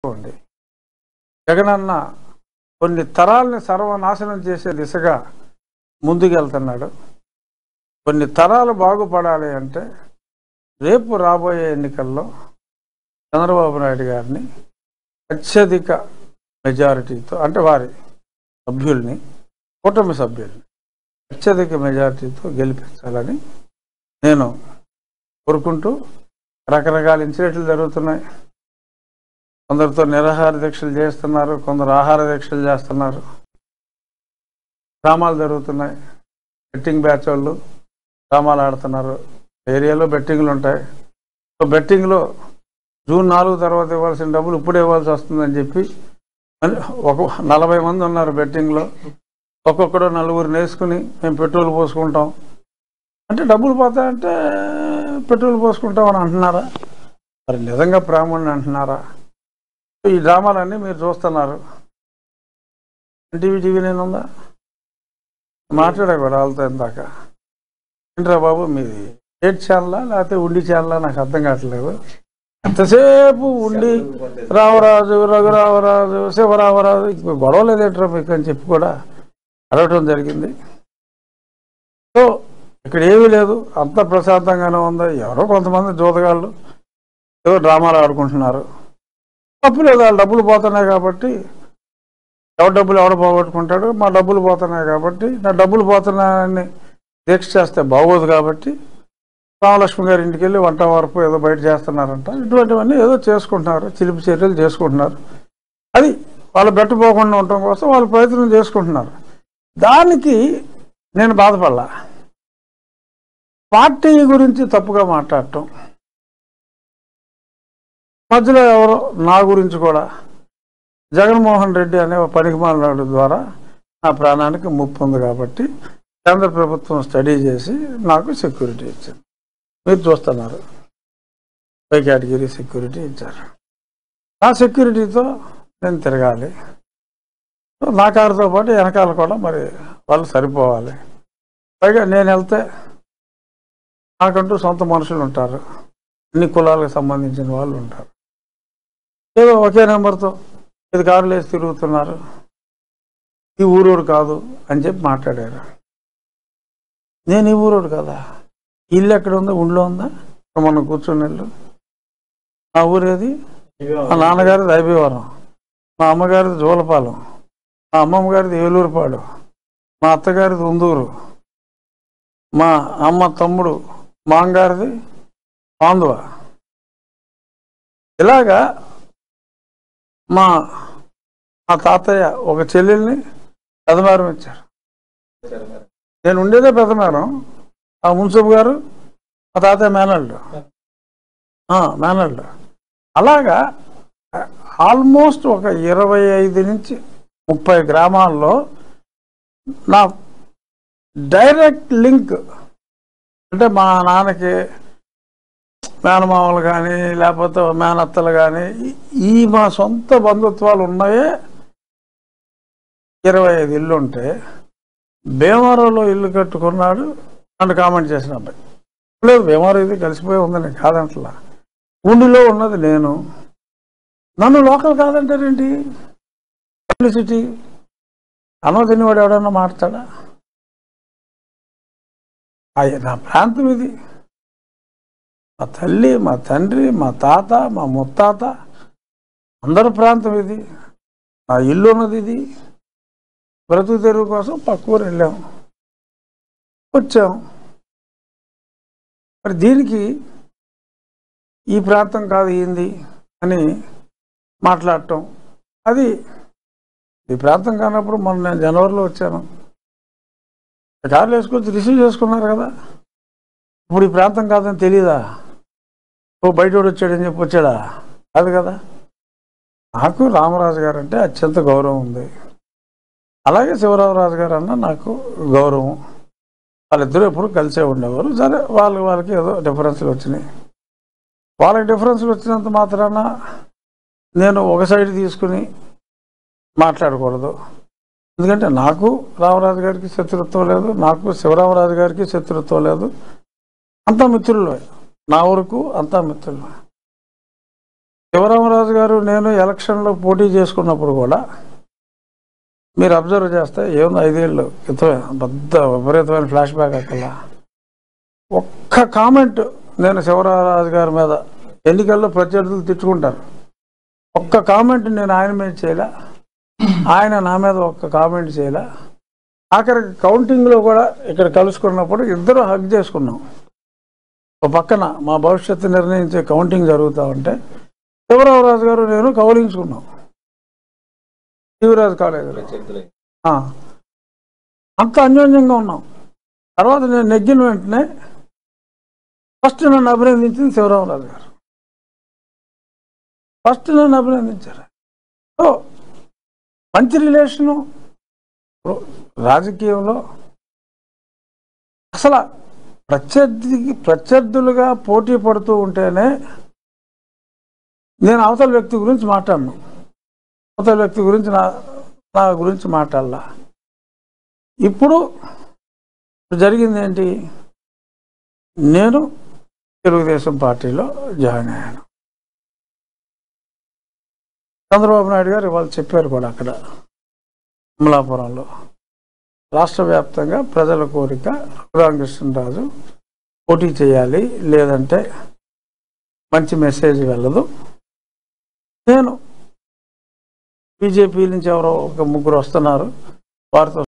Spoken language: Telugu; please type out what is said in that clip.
ఉంది జగనన్న కొన్ని తరాలని సర్వనాశనం చేసే దిశగా ముందుకెళ్తున్నాడు కొన్ని తరాలు బాగుపడాలి అంటే రేపు రాబోయే ఎన్నికల్లో చంద్రబాబు నాయుడు గారిని అత్యధిక మెజారిటీతో అంటే వారి సభ్యుల్ని కూటమి సభ్యుల్ని అత్యధిక మెజారిటీతో గెలిపించాలని నేను కోరుకుంటూ రకరకాల ఇన్సిడెంట్లు జరుగుతున్నాయి కొందరితో నిరాహార దీక్షలు చేస్తున్నారు కొందరు ఆహార దీక్షలు చేస్తున్నారు డ్రామాలు జరుగుతున్నాయి బెట్టింగ్ బ్యాచ్ వాళ్ళు డ్రామాలు ఆడుతున్నారు ఏరియాలో బెట్టింగ్లు ఉంటాయి సో బెట్టింగ్లో జూన్ నాలుగు తర్వాత ఇవ్వాల్సిన డబ్బులు ఇప్పుడు ఇవ్వాల్సి వస్తుందని చెప్పి అని ఒక నలభై మంది ఉన్నారు బెట్టింగ్లో ఒక్కొక్కడు నలుగురు నేసుకుని మేము పెట్రోల్ పోసుకుంటాం అంటే డబ్బులు పోతాయంటే పెట్రోల్ పోసుకుంటాం అని అంటున్నారా మరి నిజంగా బ్రాహ్మణుని అంటున్నారా ఈ డ్రామాలన్నీ మీరు చూస్తున్నారు ఎన్టీవీ టీవీ నేను ఉందా మాట్లాడా కూడా వాళ్ళతో ఇందాక ఏంట్రా బాబు మీది ఏడ్ ఛానలా లేకపోతే ఉండి ఛానలా నాకు అర్థం కావట్లేదు ఎంతసేపు ఉండి రామరాజు రఘురామరాజు శివరామరాజు ఇంకో గొడవ లేదేంట్రా మీకు అని చెప్పి కూడా అడగటం జరిగింది సో ఇక్కడ ఏమీ లేదు అంత ప్రశాంతంగానే ఉంది ఎవరో కొంతమంది జోతగాళ్ళు ఏదో డ్రామాలు ఆడుకుంటున్నారు తప్పు లేదు వాళ్ళ డబ్బులు పోతున్నాయి కాబట్టి ఎవరి డబ్బులు ఎవడ పోగొట్టుకుంటాడు మా డబ్బులు పోతున్నాయి కాబట్టి నా డబ్బులు పోతున్నాయని దీక్ష చేస్తే బాగోదు కాబట్టి రామలక్ష్మి గారి ఇంటికి వెళ్ళి వంట వరపు ఏదో బయట చేస్తున్నారంట ఇటువంటివన్నీ ఏదో చేసుకుంటున్నారు చిలిపి చర్యలు చేసుకుంటున్నారు అది వాళ్ళు బెట్టపోకుండా ఉండటం కోసం వాళ్ళు ప్రయత్నం చేసుకుంటున్నారు దానికి నేను బాధపడలా పార్టీ గురించి తప్పుగా మాట్లాడటం మధ్యలో ఎవరో నా గురించి కూడా జగన్మోహన్ రెడ్డి అనే ఒక పనికిమాలినాడు ద్వారా నా ప్రాణానికి ముప్పు ఉంది కాబట్టి కేంద్ర ప్రభుత్వం స్టడీ చేసి నాకు సెక్యూరిటీ ఇచ్చింది మీరు చూస్తున్నారు పై కేటగిరీ సెక్యూరిటీ ఇచ్చారు నా సెక్యూరిటీతో నేను తిరగాలి నా కారుతో పాటు వెనకాల కూడా మరి వాళ్ళు సరిపోవాలి పైగా నేను వెళ్తే నాకంటూ సొంత మనుషులు ఉంటారు అన్ని కులాలకు సంబంధించిన వాళ్ళు ఉంటారు ఏదో ఒకే నెంబర్తో ఇది కారులు వేసి తిరుగుతున్నారు ఈ ఊరోడు కాదు అని చెప్పి మాట్లాడారు నేను ఈ ఊరోడు కదా ఇల్లు ఎక్కడ ఉందో ఊళ్ళో ఉందా మనం కూర్చుని ఇల్లు మా ఊరేది మా నాన్నగారిది ఐబీవరం మా అమ్మగారిది జోలపాలెం మా అమ్మమ్మ గారిది ఏలూరుపాడు మా అత్తగారిది ఉందూరు మా అమ్మ తమ్ముడు మాంగారిది పాందువ ఇలాగా మా మా తాతయ్య ఒక చెల్లెల్ని పెదమేరం ఇచ్చారు నేను ఉండేదే పెదమేరం ఆ మున్సబ్ గారు మా తాతయ్య మేనల్డు మేనల్డు అలాగా ఆల్మోస్ట్ ఒక ఇరవై ఐదు నుంచి ముప్పై గ్రామాల్లో నా డైరెక్ట్ లింక్ అంటే మా నాన్నకి మేనమామలు కానీ లేకపోతే మేనత్తలు కానీ ఈ మా సొంత బంధుత్వాలు ఉన్నాయే ఇరవై ఐదు ఇల్లు ఉంటే భీమవరంలో ఇల్లు కట్టుకున్నాడు అని కామెంట్ చేసిన అబ్బాయి లేదు భీమవరం ఇది కలిసిపోయి ఉందని కాదంటలా ఉండిలో ఉన్నది నేను నన్ను లోకల్ కాదంటారేంటి పబ్లిసిటీ అనో తినేవాడు ఎవడన్నా మాట్లాడా అయ్య నా ప్రాంతం ఇది మా తల్లి మా తండ్రి మా తాత మా ముత్తాత అందరి ప్రాంతం ఇది నా ఇల్లు ఉన్నది ఇది బ్రతుకు తెరువు కోసం పక్క ఊరు వెళ్ళాం వచ్చాం మరి దీనికి ఈ ప్రాంతం కాదు ఏంది అని మాట్లాడటం అది ఈ ప్రాంతం కానప్పుడు మొన్న నేను జనవరిలో వచ్చాను కార్లు వేసుకొచ్చి రిసీవ్ చేసుకున్నారు కదా ఇప్పుడు ఈ ప్రాంతం కాదని తెలియదా ఓ బయటోడు వచ్చాడని చెప్పి వచ్చాడా కాదు కదా నాకు రామరాజు గారు అంటే అత్యంత గౌరవం ఉంది అలాగే శివరామరాజు గారు అన్న నాకు గౌరవం వాళ్ళిద్దరూ ఎప్పుడు కలిసే ఉండేవారు సరే వాళ్ళకి వాళ్ళకి ఏదో డిఫరెన్స్లు వచ్చినాయి వాళ్ళకి డిఫరెన్స్లు వచ్చినంత మాత్రాన నేను ఒక సైడ్ తీసుకుని మాట్లాడకూడదు ఎందుకంటే నాకు రామరాజు గారికి శత్రుత్వం లేదు నాకు శివరామరాజు గారికి శత్రుత్వం లేదు అంతా మిత్రులు నా వరకు అంతా మిత్రులు శివరామరాజు గారు నేను ఎలక్షన్లో పోటీ చేసుకున్నప్పుడు కూడా మీరు అబ్జర్వ్ చేస్తే ఏముంది ఐదేళ్ళు క్రితమే పెద్ద విపరీతమైన ఫ్లాష్ బ్యాక్ అక్కడ ఒక్క కామెంట్ నేను శివరామరాజు గారి మీద ఎన్నికల్లో ప్రత్యర్థులు తిట్టుకుంటారు ఒక్క కామెంట్ నేను ఆయన మీద చేయలే ఆయన నా మీద ఒక్క కామెంట్ చేయలే ఆఖరికి కౌంటింగ్లో కూడా ఇక్కడ కలుసుకున్నప్పుడు ఇద్దరు హక్ చేసుకున్నాం ఒక పక్కన మా భవిష్యత్తు నిర్ణయించే కౌంటింగ్ జరుగుతూ ఉంటే శివరామరాజు గారు నేను కౌలించుకున్నాం శివరాజు కాలేజీలో ప్రత్యర్థులై ఆ. అంత అన్యోన్యంగా ఉన్నాం తర్వాత నేను నెగ్గిన వెంటనే ఫస్ట్ నన్ను అభినందించింది శివరామరాజు గారు ఫస్ట్ నన్ను అభినందించారు సో మంచి రిలేషను రాజకీయంలో అసలు ప్రత్యర్థికి ప్రత్యర్థులుగా పోటీ పడుతూ ఉంటేనే నేను అవతల వ్యక్తి గురించి మాట్లాడను అవతల వ్యక్తి గురించి నా నా గురించి మాట్లాడాల ఇప్పుడు జరిగింది ఏంటి నేను తెలుగుదేశం పార్టీలో జాయిన్ అయ్యాను చంద్రబాబు నాయుడు గారు ఇవాళ చెప్పారు కూడా అక్కడ అమలాపురంలో రాష్ట్ర వ్యాప్తంగా ప్రజల కోరిక రఘురామకృష్ణరాజు పోటీ చేయాలి లేదంటే మంచి మెసేజ్ వెళ్ళదు నేను బీజేపీ నుంచి ఎవరో ఒక ముగ్గురు వస్తున్నారు వారితో